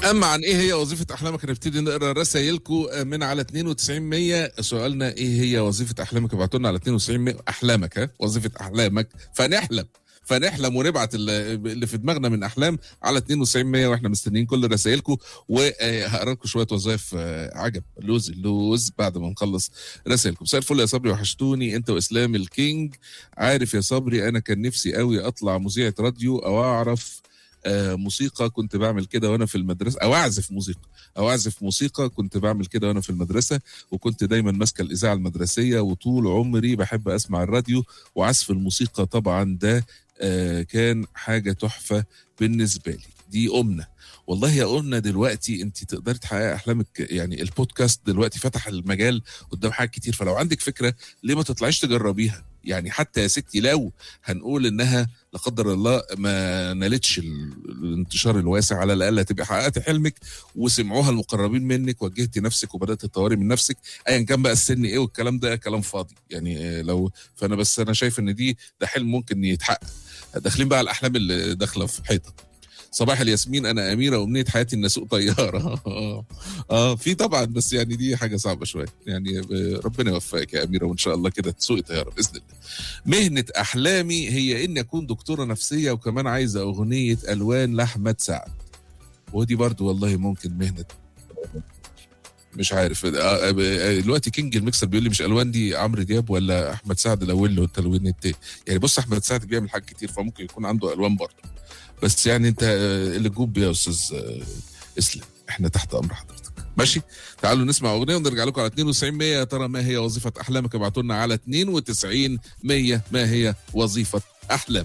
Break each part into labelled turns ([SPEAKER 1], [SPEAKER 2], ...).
[SPEAKER 1] اما عن ايه هي وظيفه احلامك هنبتدي نقرا رسائلكم من على 92 100 سؤالنا ايه هي وظيفه احلامك ابعتوا لنا على 92 100 احلامك ها وظيفه احلامك فنحلم فنحلم ونبعت اللي اللي في دماغنا من احلام على 92 100 واحنا مستنيين كل رسائلكم وهقرا لكم شويه وظائف آه، عجب لوز اللوز بعد ما نخلص رسائلكم مساء الفل يا صبري وحشتوني انت واسلام الكينج عارف يا صبري انا كان نفسي قوي اطلع مذيعه راديو او اعرف آه، موسيقى كنت بعمل كده وانا في المدرسه او اعزف موسيقى او اعزف موسيقى كنت بعمل كده وانا في المدرسه وكنت دايما ماسكه الاذاعه المدرسيه وطول عمري بحب اسمع الراديو وعزف الموسيقى طبعا ده آه، كان حاجه تحفه بالنسبه لي دي امنه والله يا امنه دلوقتي انت تقدري تحققي احلامك يعني البودكاست دلوقتي فتح المجال قدام حاجات كتير فلو عندك فكره ليه ما تطلعيش تجربيها يعني حتى يا ستي لو هنقول انها لا قدر الله ما نالتش ال- الانتشار الواسع على الاقل هتبقى حققتي حلمك وسمعوها المقربين منك وجهتي نفسك وبدات تطوري من نفسك ايا كان بقى السن ايه والكلام ده كلام فاضي يعني آه، لو فانا بس انا شايف ان دي ده حلم ممكن يتحقق داخلين بقى على الاحلام اللي داخله في حيطه صباح الياسمين انا اميره وامنيه حياتي ان اسوق طياره اه في طبعا بس يعني دي حاجه صعبه شويه يعني آه، ربنا يوفقك يا اميره وان شاء الله كده تسوقي طياره باذن الله مهنه احلامي هي اني اكون دكتوره نفسيه وكمان عايزه اغنيه الوان لاحمد سعد ودي برضو والله ممكن مهنه مش عارف آه، آه، آه، دلوقتي كينج الميكسر بيقول لي مش الوان دي عمرو دياب ولا احمد سعد الاول والتلوين التاني يعني بص احمد سعد بيعمل حاجات كتير فممكن يكون عنده الوان برضه بس يعني انت آه، اللي تجوب يا استاذ آه، اسلام احنا تحت امر حضرتك ماشي تعالوا نسمع اغنيه ونرجع لكم على 92 100 يا ترى ما هي وظيفه احلامك ابعتوا لنا على 92 100 ما هي وظيفه احلامك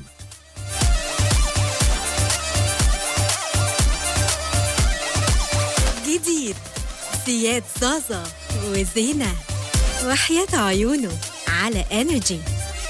[SPEAKER 2] جديد سياد زازا وزينة وحياة عيونه على انرجي